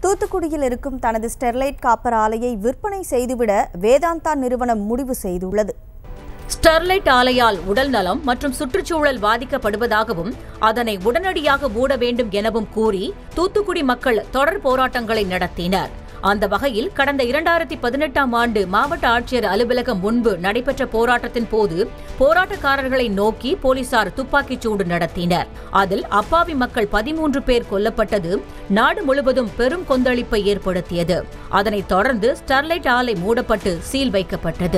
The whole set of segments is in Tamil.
தூத்துக்குடியில் இருக்கும் தனது ஸ்டெர்லைட் காப்பர் ஆலையை விற்பனை செய்துவிட வேதாந்தா நிறுவனம் முடிவு செய்துள்ளது ஸ்டெர்லைட் ஆலையால் உடல் நலம் மற்றும் சுற்றுச்சூழல் பாதிக்கப்படுவதாகவும் அதனை உடனடியாக மூட வேண்டும் எனவும் கூறி தூத்துக்குடி மக்கள் தொடர் போராட்டங்களை நடத்தினர் அந்த வகையில் கடந்த இரண்டாயிரத்தி பதினெட்டாம் ஆண்டு மாவட்ட ஆட்சியர் அலுவலகம் முன்பு நடைபெற்ற போராட்டத்தின் போது போராட்டக்காரர்களை நோக்கி போலீசார் துப்பாக்கிச் சூடு நடத்தினர் அதில் அப்பாவி மக்கள் பதிமூன்று பேர் கொல்லப்பட்டது நாடு முழுவதும் பெரும் கொந்தளிப்பை ஏற்படுத்தியது அதனைத் தொடர்ந்து ஸ்டெர்லைட் ஆலை மூடப்பட்டு சீல் வைக்கப்பட்டது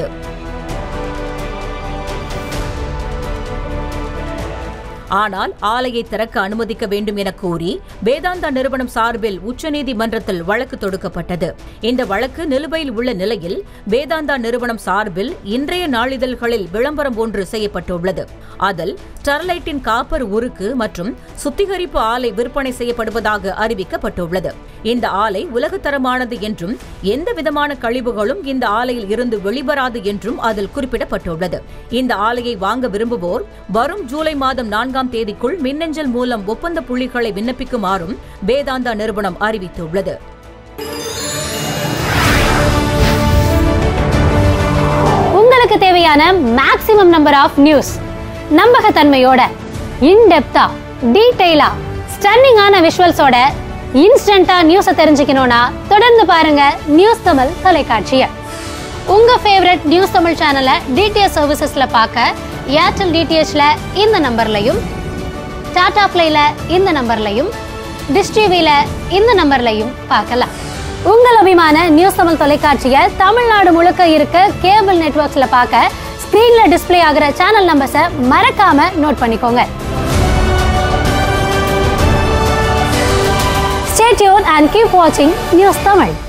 ஆனால் ஆலையை திறக்க அனுமதிக்க வேண்டும் என கூறி வேதாந்தா நிறுவனம் சார்பில் உச்சநீதிமன்றத்தில் வழக்கு தொடுக்கப்பட்டது இந்த வழக்கு நிலுவையில் உள்ள நிலையில் வேதாந்தா நிறுவனம் சார்பில் இன்றைய நாளிதழ்களில் விளம்பரம் ஒன்று செய்யப்பட்டுள்ளது அதில் ஸ்டெர்லைட்டின் காப்பர் உருக்கு மற்றும் சுத்திகரிப்பு ஆலை விற்பனை செய்யப்படுவதாக அறிவிக்கப்பட்டுள்ளது இந்த ஆலை உலகத்தரமானது என்றும் எந்த விதமான கழிவுகளும் இந்த ஆலையில் இருந்து வெளிவராது என்றும் அதில் குறிப்பிடப்பட்டுள்ளது இந்த ஆலையை வாங்க விரும்புவோர் வரும் ஜூலை மாதம் நான்காம் தேதிக்குள் மின்னஞ்சல் மூலம் ஒப்பந்த புள்ளிகளை விண்ணப்பிக்குமாறும் வேதாந்தா நிறுவனம் அறிவித்துள்ளது உங்களுக்கு தேவையான மேக்ஸிமம் நம்பர் ஆஃப் நியூஸ் நம்பகத்தன்மையோட இன்டெப்தா டீடைலா ஸ்டன்னிங்கான விஷுவல்ஸோட இன்ஸ்டன்டா நியூஸை தெரிஞ்சுக்கணும்னா தொடர்ந்து பாருங்க நியூஸ் தமிழ் தொலைக்காட்சியை உங்க ஃபேவரட் நியூஸ் தமிழ் சேனலை டிடிஎச் சர்வீசஸ்ல பார்க்க ஏர்டெல் டிடிஹெச்ல இந்த நம்பர்லையும் டாடா பிளேல இந்த நம்பர்லையும் டிஷ் டிவில இந்த நம்பர்லையும் பார்க்கலாம் உங்கள் அபிமான நியூஸ் தமிழ் தொலைக்காட்சியை தமிழ்நாடு முழுக்க இருக்க கேபிள் நெட்வொர்க்ஸ்ல பார்க்க ஸ்கிரீன்ல டிஸ்ப்ளே ஆகிற சேனல் நம்பர்ஸை மறக்காம நோட் பண்ணிக்கோங்க Stay tuned and keep watching News Tamil.